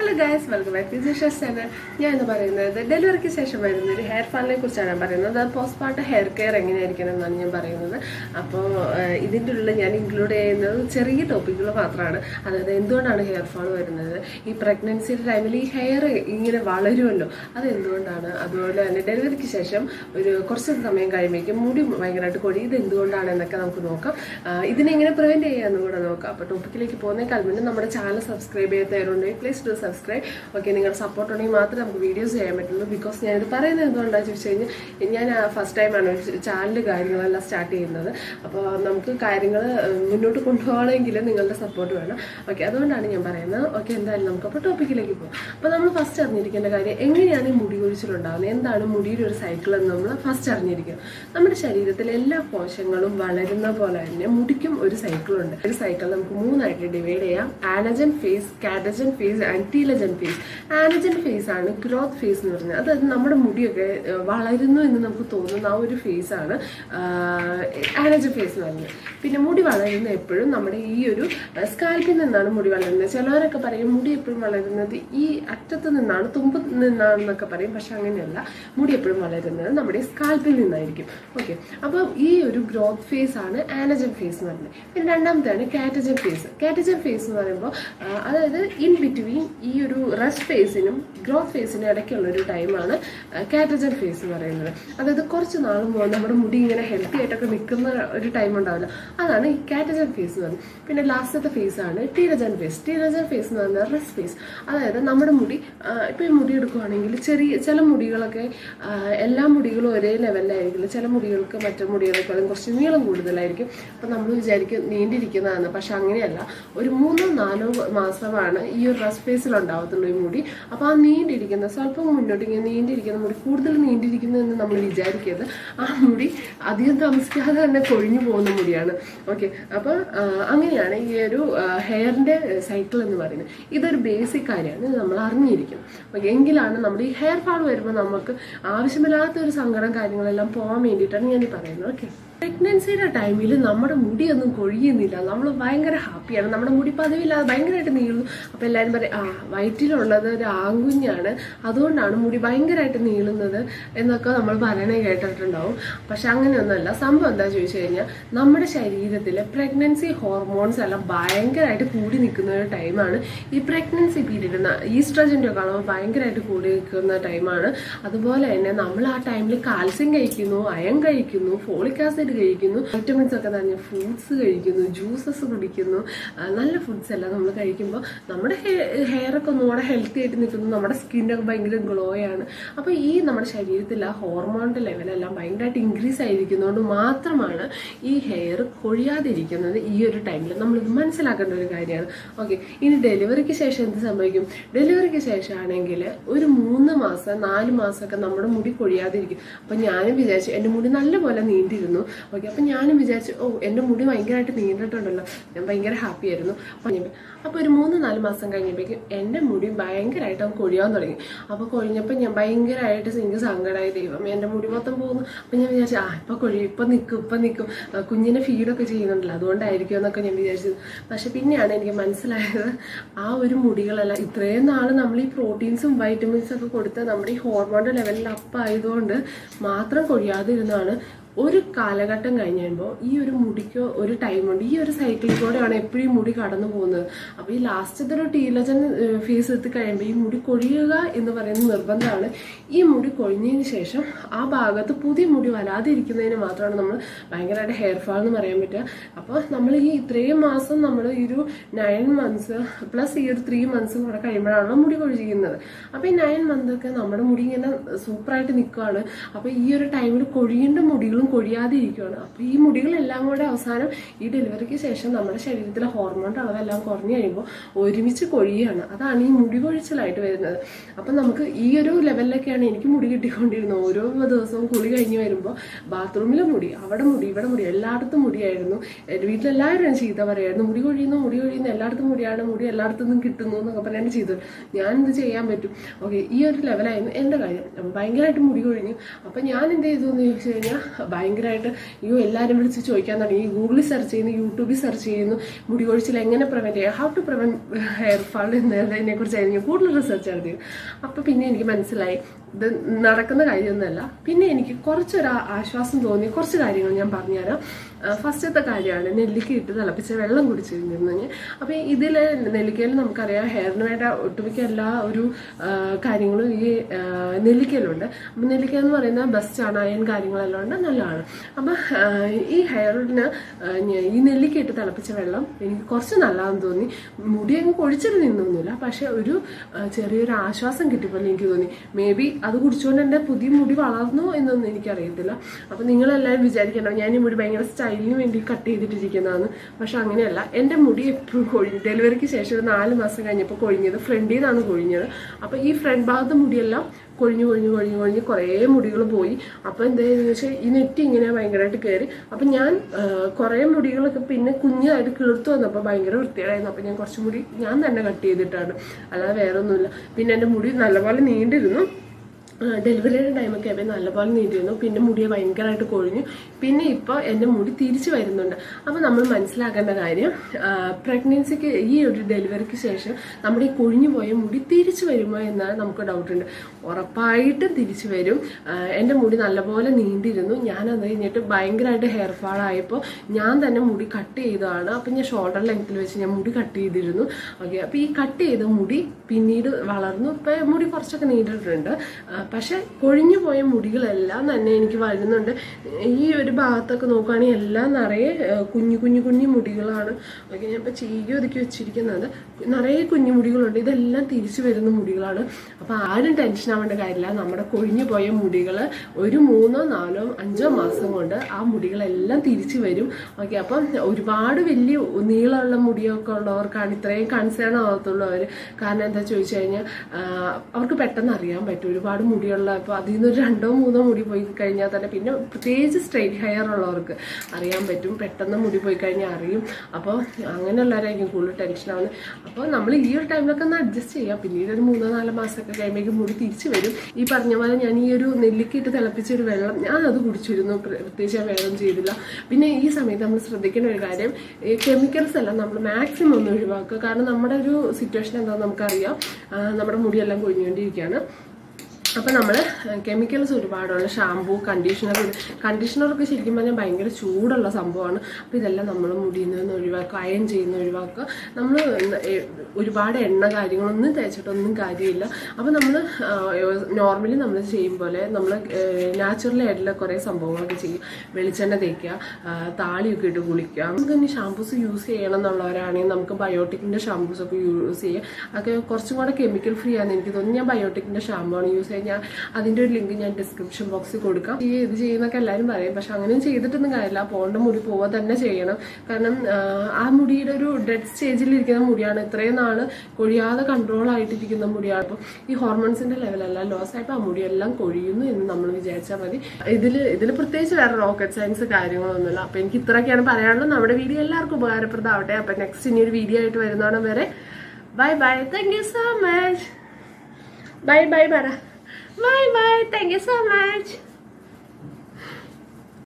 hello guys welcome back to Jisha's channel ഞാൻ ഇന്ന് പറയുന്നത് ഡെലിവറിക്ക് ശേഷം വരുന്ന ഒരു ഹെയർ ഫാളിനെ കുറിച്ചാണ് ഞാൻ പറയുന്നത് അത് പോസ്റ്റ് പാർട്ട് ഹെയർ കെയർ എങ്ങനെയായിരിക്കണം എന്നാണ് ഞാൻ പറയുന്നത് അപ്പോൾ ഇതിൻ്റെ ഉള്ളിൽ ഞാൻ ഇൻക്ലൂഡ് ചെയ്യുന്നത് ചെറിയ ടോപ്പിക്കുകൾ മാത്രമാണ് അതായത് എന്തുകൊണ്ടാണ് ഹെയർ ഫാൾ വരുന്നത് ഈ പ്രഗ്നൻസിയുടെ ടൈമിൽ ഈ ഹെയർ ഇങ്ങനെ വളരുമല്ലോ അത് എന്തുകൊണ്ടാണ് അതുപോലെ തന്നെ ഡെലിവറിക്ക് ശേഷം ഒരു കുറച്ച് സമയം കഴിയുമ്പോഴേക്കും മുടി ഭയങ്കരമായിട്ട് കൊടി ഇത് എന്തുകൊണ്ടാണ് എന്നൊക്കെ നമുക്ക് നോക്കാം ആ, ഇതിനെ എങ്ങനെ പ്രിവെന്റ് ചെയ്യാമെന്ന് കൂടെ നോക്കാം അപ്പോൾ ടോപ്പിക്കിലേക്ക് പോകുന്നേക്കാൾ മുന്നേ നമ്മുടെ ചാനൽ സബ്സ്ക്രൈബ് ചെയ്യാത്തവരുണ്ടെങ്കിൽ പ്ലീസ് ഡു സബ്സ്ക്രൈബ് ഓക്കെ നിങ്ങളുടെ സപ്പോർട്ട് ഉണ്ടെങ്കിൽ മാത്രമേ നമുക്ക് വീഡിയോസ് ചെയ്യാൻ പറ്റുള്ളൂ ബിക്കോസ് ഞാനിത് പറയുന്നത് എന്തുകൊണ്ടാണെന്ന് ചോദിച്ചു കഴിഞ്ഞാൽ ഞാൻ ഫസ്റ്റ് ടൈമാണ് ചാനൽ കാര്യങ്ങളെല്ലാം സ്റ്റാർട്ട് ചെയ്യുന്നത് അപ്പോൾ നമുക്ക് കാര്യങ്ങൾ മുന്നോട്ട് കൊണ്ടുപോകണമെങ്കിൽ നിങ്ങളുടെ സപ്പോർട്ട് വേണം ഓക്കെ അതുകൊണ്ടാണ് ഞാൻ പറയുന്നത് ഓക്കെ എന്തായാലും നമുക്ക് അപ്പോൾ ടോപ്പിക്കിലേക്ക് പോകും അപ്പോൾ നമ്മൾ ഫസ്റ്റ് അറിഞ്ഞിരിക്കേണ്ട കാര്യം എങ്ങനെയാണ് ഈ മുടി കൊഴിച്ചിലുണ്ടാകുന്നത് എന്താണ് മുടിയുടെ ഒരു സൈക്കിൾ എന്ന് നമ്മൾ ഫസ്റ്റ് അറിഞ്ഞിരിക്കുക നമ്മുടെ ശരീരത്തിലെ എല്ലാ കോശങ്ങളും വളരുന്ന പോലെ തന്നെ മുടിക്കും ഒരു സൈക്കിളുണ്ട് ഒരു സൈക്കിൾ നമുക്ക് മൂന്നായിട്ട് ഡിവൈഡ് ചെയ്യാം anagen phase catagen phase and telogen phase anagen phase ആണ് ഗ്രോത്ത് ഫേസ് എന്ന് പറയുന്നത് അതായത് നമ്മുടെ മുടിയൊക്കെ ഏഹ്, വളരുന്നു എന്ന് നമുക്ക് തോന്നുന്ന ആ ഒരു ഫേസ് ആണ് ആനജൻ ഫേസ് എന്ന് പറയുന്നത് പിന്നെ മുടി വളരുന്ന എപ്പോഴും നമ്മുടെ ഈ ഒരു സ്കാൽപ്പിൽ നിന്നാണ് മുടി വളരുന്നത് ചിലവരൊക്കെ പറയും മുടി എപ്പോഴും വളരുന്നത് ഈ അറ്റത്ത് നിന്നാണ് തുമ്പ് നിന്നാണെന്നൊക്കെ പറയും പക്ഷെ അങ്ങനെയല്ല മുടി എപ്പോഴും വളരുന്നത് നമ്മുടെ സ്കാൽപ്പിൽ നിന്നായിരിക്കും ഓക്കെ അപ്പോൾ ഈ ഒരു ഗ്രോത്ത് ഫേസ് ആണ് ആനജൻ ഫേസ് എന്ന് പറയുന്നത് പിന്നെ രണ്ടാമത്തെയാണ് കാറ്റജൻ ഫേസ് കാറ്റജൻ ഫേസ് എന്ന് പറയുമ്പോൾ ആ, അതായത് ഇൻ ബിറ്റ്വീൻ ഈ ഒരു റെസ്റ്റ് ഫേസിനും ഗ്രോത്ത് ഫേസിനും ഇടയ്ക്കുള്ള ഒരു ടൈമാണ് കാറ്റജൻ ഫേസ് എന്ന് പറയുന്നത് അതായത് കുറച്ച് നാൾ മുതൽ നമ്മുടെ മുടി ഇങ്ങനെ ഹെൽത്തി ആയിട്ടൊക്കെ നിൽക്കുന്ന ഒരു ടൈം ഉണ്ടാവില്ല അതാണ് ഈ കാറ്റജൻ ഫേസ് എന്ന് പറയുന്നത് പിന്നെ ലാസ്റ്റത്തെ ഫേസ് ആണ് ടീരജൻ ഫേസ് ടീരജൻ ഫേസ് എന്ന് പറയുന്നത് റെസ്റ്റ് ഫേസ് അതായത് നമ്മുടെ മുടി ആ, ഇപ്പൊ ഈ മുടി എടുക്കുവാണെങ്കിൽ ചെറിയ ചില മുടികളൊക്കെ ആ, എല്ലാ മുടികളും ഒരേ ലെവലിലായിരിക്കില്ല ചില മുടികൾക്ക് മറ്റു മുടികളെക്കാളും കുറച്ച് നീളം കൂടുതലായിരിക്കും അപ്പൊ നമ്മൾ വിചാരിക്കും നീണ്ടിരിക്കുന്നതാണ് പക്ഷെ അങ്ങനെയല്ല ഒരു മൂന്നോ നാലോ മാസമാണ് ഈ ഒരു റെസ്റ്റ് ഫേസിൽ ഉണ്ടാവത്തുള്ളൂ ഈ മുടി അപ്പൊ ആ നീണ്ടിരിക്കുന്ന സ്വല്പം മുന്നോട്ട് ഇങ്ങനെ നീണ്ടിരിക്കുന്ന മുടി കൂടുതൽ നീണ്ടിരിക്കുന്നു എന്ന് നമ്മൾ വിചാരിക്കരുത് ആ മുടി അധികം താമസിക്കാതെ തന്നെ കൊഴിഞ്ഞു പോകുന്ന മുടിയാണ് ഓക്കെ അപ്പൊ ആ, അങ്ങനെയാണ് ഈ ഒരു ഹെയറിന്റെ സൈക്കിൾ എന്ന് പറയുന്നത് ഇതൊരു ബേസിക് കാര്യമാണ് ഇത് നമ്മൾ അറിഞ്ഞിരിക്കും ഓക്കെ എങ്കിലാണ് നമ്മുടെ ഈ ഹെയർ ഫാൾ വരുമ്പോൾ നമുക്ക് ആവശ്യമില്ലാത്ത ഒരു സങ്കടം കാര്യങ്ങളെല്ലാം പോകാൻ വേണ്ടിയിട്ടാണ് ഞാൻ ഈ പറയുന്നത് ഓക്കെ പ്രഗ്നൻസിയുടെ ടൈമിൽ നമ്മുടെ മുടിയൊന്നും കൊഴിയുന്നില്ല നമ്മൾ ഭയങ്കര ഹാപ്പിയാണ് നമ്മുടെ മുടി പതിവില്ലാതെ ഭയങ്കരമായിട്ട് നീളുന്നു അപ്പോൾ എല്ലാവരും പറയും ആ വയറ്റിലുള്ളത് ഒരു ആൺകുഞ്ഞാണ് അതുകൊണ്ടാണ് മുടി ഭയങ്കരമായിട്ട് നീളുന്നത് എന്നൊക്കെ നമ്മൾ പറയണേ കേട്ടിട്ടുണ്ടാവും പക്ഷെ അങ്ങനെയൊന്നുമല്ല സംഭവം എന്താ ചോദിച്ചു കഴിഞ്ഞാൽ നമ്മുടെ ശരീരത്തിലെ പ്രഗ്നൻസി ഹോർമോൺസ് എല്ലാം ഭയങ്കരമായിട്ട് കൂടി നിൽക്കുന്ന ഒരു ടൈമാണ് ഈ പ്രഗ്നൻസി പീരീഡ് ഈസ്ട്രജൻ്റെ ഒക്കെ അളവ് ഭയങ്കരമായിട്ട് കൂടി നിൽക്കുന്ന ടൈമാണ് അതുപോലെ തന്നെ നമ്മൾ ആ ടൈമിൽ കാൽസ്യം കഴിക്കുന്നു അയൺ കഴിക്കുന്നു ഫോളിക് ആസിഡ് കഴിക്കുന്നു വൈറ്റമിൻസ് ഒക്കെ നിറഞ്ഞ ഫ്രൂട്ട്സ് കഴിക്കുന്നു ജ്യൂസസ് കുടിക്കുന്നു ആ, നല്ല ഫുഡ്സ് എല്ലാം നമ്മൾ കഴിക്കുമ്പോൾ നമ്മുടെ ഹെയർ ഒക്കെ ഒന്നുകൂടെ ഹെൽത്തി ആയിട്ട് നിൽക്കുന്നു നമ്മുടെ സ്കിന്നൊക്കെ ഭയങ്കര ഗ്ലോ ആണ് അപ്പോൾ ഈ നമ്മുടെ ശരീരത്തിൽ ആ ഹോർമോണിന്റെ ലെവലെല്ലാം ഭയങ്കരമായിട്ട് ഇൻക്രീസ് ആയിരിക്കുന്നതുകൊണ്ട് മാത്രമാണ് ഈ ഹെയർ കൊഴിയാതിരിക്കുന്നത് ഈ ഒരു ടൈമിൽ നമ്മളിത് മനസ്സിലാക്കേണ്ട ഒരു കാര്യമാണ് ഓക്കെ ഇനി ഡെലിവറിക്ക് ശേഷം എന്ത് സംഭവിക്കും ഡെലിവറിക്ക് ശേഷമാണെങ്കിൽ ഒരു മൂന്ന് മാസം നാല് മാസമൊക്കെ നമ്മുടെ മുടി കൊഴിയാതിരിക്കും അപ്പം ഞാനും വിചാരിച്ചു എൻ്റെ മുടി നല്ലപോലെ നീണ്ടിരുന്നു ഓക്കെ അപ്പം ഞാനും വിചാരിച്ചു ഓ എൻ്റെ മുടി ഭയങ്കരമായിട്ട് നീണ്ടിട്ടുണ്ടല്ലോ ഞാൻ ഭയങ്കര ഹാപ്പി ആയിരുന്നു അപ്പം ഞാൻ- അപ്പോൾ ഒരു മൂന്ന് നാല് മാസം കഴിഞ്ഞപ്പോഴേക്കും എൻ്റെ മുടി ഭയങ്കരമായിട്ട് അങ്ങ് കൊഴിയാൻ തുടങ്ങി അപ്പോൾ കൊഴിഞ്ഞപ്പോൾ ഞാൻ ഭയങ്കരമായിട്ട് എനിക്ക് സങ്കടമായി ദൈവം എൻ്റെ മുടി മൊത്തം പോകുന്നു അപ്പം ഞാൻ വിചാരിച്ചു ആ ഇപ്പം കൊഴിയും ഇപ്പം നിൽക്കും ഇപ്പം നിൽക്കും ആ, കുഞ്ഞിനെ ഫീഡൊക്കെ ചെയ്യുന്നുണ്ടല്ലോ അതുകൊണ്ടായിരിക്കും എന്നൊക്കെ ഞാൻ വിചാരിച്ചത് പക്ഷെ പിന്നെയാണ് എനിക്ക് മനസ്സിലായത് ആ ഒരു മുടികളെല്ലാം ഇത്രയും നാൾ നമ്മൾ ഈ പ്രോട്ടീൻസും വൈറ്റമിൻസും ഒക്കെ കൊടുത്ത് നമ്മുടെ ഈ ഹോർമോണിന്റെ ലെവലിൽ അപ്പ് ആയതുകൊണ്ട് മാത്രം കൊഴിയാതിരുന്നാണ് ഒരു കാലഘട്ടം കഴിഞ്ഞ് കഴിയുമ്പോൾ ഈ ഒരു മുടിക്ക് ഒരു ടൈമുണ്ട് ഈ ഒരു സൈക്കിളിൽ കൂടെയാണ് എപ്പോഴും ഈ മുടി കടന്നു പോകുന്നത് അപ്പോൾ ഈ ലാസ്റ്റത്തെ ഒരു ടീലജൻ ഫേസ് എത്തി കഴിയുമ്പോൾ ഈ മുടി കൊഴിയുക എന്ന് പറയുന്നത് നിർബന്ധമാണ് ഈ മുടി കൊഴിഞ്ഞതിന് ശേഷം ആ ഭാഗത്ത് പുതിയ മുടി വരാതിരിക്കുന്നതിന് മാത്രമാണ് നമ്മൾ ഭയങ്കരമായിട്ട് ഹെയർ ഫാൾ എന്ന് പറയാൻ പറ്റുക അപ്പോൾ നമ്മൾ ഈ ഇത്രയും മാസം നമ്മൾ ഈ ഒരു നയൻ മന്ത്സ് പ്ലസ് ഈ ഒരു ത്രീ മന്ത്സും കൂടെ കഴിയുമ്പോഴാണല്ലോ മുടി കൊഴിയുന്നത് അപ്പോൾ ഈ നയൻ മന്ത് ഒക്കെ നമ്മുടെ മുടി ഇങ്ങനെ സൂപ്പറായിട്ട് നിൽക്കുകയാണ് അപ്പോൾ ഈ ഒരു ടൈമിൽ കൊഴിയേണ്ട മുടികളും കൊഴിയാതെ ഇരിക്കുകയാണ് അപ്പോൾ ഈ മുടികളെല്ലാം കൂടെ അവസാനം ഈ ഡെലിവറിക്ക് ശേഷം നമ്മുടെ ശരീരത്തിലെ ഹോർമോണിന്റെ അളവെല്ലാം കുറഞ്ഞു കഴിയുമ്പോൾ ഒരുമിച്ച് കൊഴിയുകയാണ് അതാണ് ഈ മുടി കൊഴിച്ചിലായിട്ട് വരുന്നത് അപ്പം നമുക്ക് ഈ ഒരു ലെവലിലൊക്കെയാണ് എനിക്ക് മുടി കിട്ടിക്കൊണ്ടിരുന്നത് ഓരോ ദിവസവും കുളി കഴിഞ്ഞ് വരുമ്പോൾ ബാത്റൂമിലെ മുടി അവിടെ മുടി ഇവിടെ മുടി എല്ലായിടത്തും മുടിയായിരുന്നു എൻ്റെ വീട്ടിലെല്ലാവരും ചീത്ത പറയായിരുന്നു മുടി കൊഴിയുന്നു മുടി കൊഴിയുന്നു എല്ലായിടത്തും മുടിയാണ് മുടി എല്ലായിടത്തും നിന്നും കിട്ടുന്നു എന്നൊക്കെ പറഞ്ഞാൽ ചെയ്തു ഞാൻ എന്ത് ചെയ്യാൻ പറ്റും ഓക്കെ ഈ ഒരു ലെവലായിരുന്നു എൻ്റെ കാര്യം അപ്പം ഭയങ്കരമായിട്ട് മുടി കൊഴിഞ്ഞു അപ്പം ഞാൻ എന്ത് ചെയ്തു എന്ന് ചോദിച്ചു കഴിഞ്ഞാൽ ഭയങ്കരമായിട്ട് അയ്യോ എല്ലാവരും വിളിച്ച് ചോദിക്കാൻ തുടങ്ങി ഗൂഗിളിൽ സെർച്ച് ചെയ്യുന്നു യൂട്യൂബിൽ സെർച്ച് ചെയ്യുന്നു മുടി കൊഴിച്ചിൽ എങ്ങനെ പ്രിവെന്റ് ചെയ്യാം how to prevent hair fall എന്നതിനെ കുറിച്ചായിരുന്നു കൂടുതൽ റിസർച്ച് നടത്തിയത് അപ്പോൾ പിന്നെ എനിക്ക് മനസ്സിലായി ഇത് നടക്കുന്ന കാര്യമൊന്നുമല്ല പിന്നെ എനിക്ക് കുറച്ചൊരു ആ- ആശ്വാസം തോന്നിയ കുറച്ച് കാര്യങ്ങൾ ഞാൻ പറഞ്ഞുതരാം ഫസ്റ്റത്തെ കാര്യമാണ് നെല്ലിക്ക ഇട്ട് തിളപ്പിച്ച വെള്ളം കുടിച്ചിരുന്നു അപ്പോൾ ഇതിൽ നെല്ലിക്കയിൽ നമുക്കറിയാം ഹെയറിന് വേണ്ട ഒട്ടുമിക്ക എല്ലാ ഒരു ആ, കാര്യങ്ങളും ഈ ആ, നെല്ലിക്കയിലുണ്ട് അപ്പം നെല്ലിക്ക എന്ന് പറയുന്നത് ബെസ്റ്റാണ് അയൺ കാര്യങ്ങളെല്ലാം ഉണ്ട് നല്ലതാണ് അപ്പം ആ, ഈ ഹെയറിന് ആ, ഞ- ഈ നെല്ലിക്ക ഇട്ട് തിളപ്പിച്ച വെള്ളം എനിക്ക് കുറച്ച് നല്ലതാണെന്ന് തോന്നി മുടി അങ്ങ് കൊഴിച്ചിട്ട് നിന്നൊന്നുമില്ല പക്ഷെ ഒരു ആ, ചെറിയൊരു ആശ്വാസം കിട്ടിയപ്പോൾ എനിക്ക് തോന്നി മേ ബി അത് കുടിച്ചുകൊണ്ട് എൻ്റെ പുതിയ മുടി വളർന്നോ എന്നൊന്നും എനിക്കറിയത്തില്ല അപ്പം നിങ്ങളെല്ലാവരും വിചാരിക്കണം ഞാൻ ഈ മുടി ഭയങ്കര സ്റ്റൈലിന് വേണ്ടി കട്ട് ചെയ്തിട്ടിരിക്കുന്നതാണ് പക്ഷെ അങ്ങനെയല്ല എൻ്റെ മുടി എപ്പോഴും കൊഴിഞ്ഞു ഡെലിവറിക്ക് ശേഷം ഒരു നാല് മാസം കഴിഞ്ഞപ്പോൾ കൊഴിഞ്ഞത് ഫ്രണ്ടിൽ നിന്നാണ് കൊഴിഞ്ഞത് അപ്പോൾ ഈ ഫ്രണ്ട് ഭാഗത്തെ മുടിയെല്ലാം കൊഴിഞ്ഞു കൊഴിഞ്ഞു കൊഴിഞ്ഞു കൊഴിഞ്ഞ് കുറേ മുടികൾ പോയി അപ്പോൾ എന്തായെന്ന് വെച്ചാൽ ഈ നെറ്റ് ഇങ്ങനെ ഭയങ്കരമായിട്ട് കയറി അപ്പം ഞാൻ ആ, കുറേ മുടികളൊക്കെ പിന്നെ കുഞ്ഞായിട്ട് കിളിർത്തു വന്നപ്പോൾ ഭയങ്കര വൃത്തികേടായിരുന്നു അപ്പോൾ ഞാൻ കുറച്ച് മുടി ഞാൻ തന്നെ കട്ട് ചെയ്തിട്ടാണ് അല്ലാതെ വേറെ ഒന്നുമില്ല പിന്നെ എൻ്റെ മുടി നല്ലപോലെ നീണ്ടിരുന്നു ഡെലിവറിയുടെ ടൈമൊക്കെ ആയപ്പോൾ നല്ലപോലെ നീണ്ടിരുന്നു പിന്നെ മുടി ഭയങ്കരമായിട്ട് കൊഴിഞ്ഞു പിന്നെ ഇപ്പോൾ എൻ്റെ മുടി തിരിച്ചു വരുന്നുണ്ട് അപ്പോൾ നമ്മൾ മനസ്സിലാക്കേണ്ട കാര്യം പ്രഗ്നൻസിക്ക് ഈ ഒരു ഡെലിവറിക്ക് ശേഷം നമ്മുടെ ഈ കൊഴിഞ്ഞു പോയ മുടി തിരിച്ചു വരുമോ എന്നാണ് നമുക്ക് ഡൗട്ട് ഉണ്ട് ഉറപ്പായിട്ടും തിരിച്ചു വരും ആ, എൻ്റെ മുടി നല്ലപോലെ നീണ്ടിരുന്നു ഞാൻ അത് കഴിഞ്ഞിട്ട് ഭയങ്കരമായിട്ട് ഹെയർ ഫാൾ ആയപ്പോൾ ഞാൻ തന്നെ മുടി കട്ട് ചെയ്തതാണ് അപ്പം ഞാൻ ഷോൾഡർ ലെങ്ത്തിൽ വെച്ച് ഞാൻ മുടി കട്ട് ചെയ്തിരുന്നു ഓക്കെ അപ്പോൾ ഈ കട്ട് ചെയ്ത മുടി പിന്നീട് വളർന്നു ഇപ്പം മുടി കുറച്ചൊക്കെ നീണ്ടിട്ടുണ്ട് ആ, പക്ഷെ കൊഴിഞ്ഞു പോയ മുടികളെല്ലാം തന്നെ എനിക്ക് വരുന്നുണ്ട് ഈ ഒരു ഭാഗത്തൊക്കെ നോക്കുകയാണെങ്കിൽ എല്ലാം നിറയെ ആ, കുഞ്ഞു കുഞ്ഞു കുഞ്ഞു മുടികളാണ് ഓക്കെ ഞാൻ ഇപ്പോൾ ചീകി ഒതുക്കി വെച്ചിരിക്കുന്നത് നിറയെ കുഞ്ഞു മുടികളുണ്ട് ഇതെല്ലാം തിരിച്ചു വരുന്ന മുടികളാണ് അപ്പോൾ ആരും ടെൻഷൻ ആവേണ്ട കാര്യമില്ല നമ്മുടെ കൊഴിഞ്ഞു പോയ മുടികൾ ഒരു മൂന്നോ നാലോ അഞ്ചോ മാസം കൊണ്ട് ആ മുടികളെല്ലാം തിരിച്ചു വരും ഓക്കെ അപ്പം ഒരുപാട് വലിയ നീളമുള്ള മുടിയൊക്കെ ഉള്ളവർക്കാണ് ഇത്രയും കൺസേൺ ആവത്തുള്ളൂ അവർ കാരണം എന്താ ചോദിച്ചു കഴിഞ്ഞാൽ ആ, അവർക്ക് പെട്ടെന്ന് അറിയാൻ പറ്റും ഒരുപാട് മുടിയുള്ള അപ്പോൾ അതിൽ നിന്ന് ഒരു രണ്ടോ മൂന്നോ മുടി പോയി കഴിഞ്ഞാൽ തന്നെ പിന്നെ പ്രത്യേകിച്ച് സ്ട്രെയിറ്റ് ഹെയർ ഉള്ളവർക്ക് അറിയാൻ പറ്റും പെട്ടെന്ന് മുടി പോയി കഴിഞ്ഞാൽ അറിയും അപ്പോൾ അങ്ങനെയുള്ളവരായിരിക്കും കൂടുതൽ ടെൻഷൻ ആവുന്നത് അപ്പോൾ നമ്മൾ ഈ ഒരു ടൈമിലൊക്കെ ഒന്ന് അഡ്ജസ്റ്റ് ചെയ്യാം പിന്നീട് ഒരു മൂന്നോ നാലോ മാസമൊക്കെ കഴിയുമ്പോഴേക്കും മുടി തിരിച്ചു വരും ഈ പറഞ്ഞ പോലെ ഞാൻ ഈ ഒരു നെല്ലിക്കിട്ട് തിളപ്പിച്ച ഒരു വെള്ളം ഞാൻ അത് കുടിച്ചിരുന്നു പ്ര- പ്രത്യേകിച്ച് ഞാൻ വേറെ ചെയ്തില്ല പിന്നെ ഈ സമയത്ത് നമ്മൾ ശ്രദ്ധിക്കേണ്ട ഒരു കാര്യം ഈ കെമിക്കൽസ് എല്ലാം നമ്മൾ മാക്സിമം ഒന്ന് ഒഴിവാക്കുക കാരണം നമ്മുടെ ഒരു സിറ്റുവേഷൻ എന്താണെന്ന് നമുക്കറിയാം ആ, നമ്മുടെ മുടിയെല്ലാം കൊഴിഞ്ഞുകൊണ്ടിരിക്കുകയാണ് അപ്പം നമ്മൾ കെമിക്കൽസ് ഒരുപാടുള്ള ഷാമ്പൂ കണ്ടീഷണർ കണ്ടീഷണറൊക്കെ ശരിക്കും പറഞ്ഞാൽ ഭയങ്കര ചൂടുള്ള സംഭവമാണ് അപ്പോൾ ഇതെല്ലാം നമ്മൾ മുടിയിൽ നിന്ന് ഒഴിവാക്കുക അയൺ ചെയ്യുന്ന ഒഴിവാക്കുക നമ്മൾ ഒരുപാട് എണ്ണ കാര്യങ്ങളൊന്നും തേച്ചിട്ടൊന്നും കാര്യമില്ല അപ്പോൾ നമ്മൾ നോർമലി നമ്മൾ ചെയ്യും പോലെ നമ്മൾ നാച്ചുറൽ ആയിട്ടുള്ള കുറേ സംഭവങ്ങളൊക്കെ ചെയ്യും വെളിച്ചെണ്ണ തേക്കുക ആ, താളിയൊക്കെ ഇട്ട് കുളിക്കുക നമുക്ക് ഇനി ഷാമ്പൂസ് യൂസ് ചെയ്യണം എന്നുള്ളവരാണെങ്കിൽ നമുക്ക് ബയോട്ടിക്കിൻ്റെ ഷാമ്പൂസ് ഒക്കെ യൂസ് ചെയ്യുക അതൊക്കെ കുറച്ചും കൂടെ കെമിക്കൽ ഫ്രീ ആണെന്ന് എനിക്ക് തോന്നുന്നു ഞാൻ ബയോട്ടിക്കിൻ്റെ ഷാമ്പൂ ആണ് യൂസ് ചെയ്യുക ഞാൻ അതിൻ്റെ ഒരു ലിങ്ക് ഞാൻ ഡിസ്ക്രിപ്ഷൻ ബോക്സിൽ കൊടുക്കാം ഈ ഇത് ചെയ്യുന്നൊക്കെ എല്ലാവരും പറയും പക്ഷെ അങ്ങനെയും ചെയ്തിട്ടൊന്നും കാര്യമില്ല പോണ്ട മുടി പോവുക തന്നെ ചെയ്യണം കാരണം ആ, ആ മുടിയുടെ ഒരു ഡെഡ് സ്റ്റേജിൽ ഇരിക്കുന്ന മുടിയാണ് ഇത്രയും നാള് കൊഴിയാതെ കൺട്രോൾ ആയിട്ടിരിക്കുന്ന മുടിയാണ് അപ്പോൾ ഈ ഹോർമോൺസിന്റെ ലെവലെല്ലാം ലോസ് ആയപ്പോൾ ആ മുടിയെല്ലാം കൊഴിയുന്നു എന്ന് നമ്മൾ വിചാരിച്ചാൽ മതി ഇതിൽ ഇതിൽ പ്രത്യേകിച്ച് വേറെ റോക്കറ്റ് സയൻസ് കാര്യങ്ങളൊന്നുമില്ല അപ്പോൾ എനിക്ക് ഇത്രയൊക്കെയാണ് പറയാനുള്ളത് നമ്മുടെ വീഡിയോ എല്ലാവർക്കും ഉപകാരപ്രദമാവട്ടെ അപ്പോൾ നെക്സ്റ്റ് ഇനി ഒരു വീഡിയോ ആയിട്ട് വരുന്നതാണ് വരെ bye bye thank you so much bye bye പറ bye bye thank you so much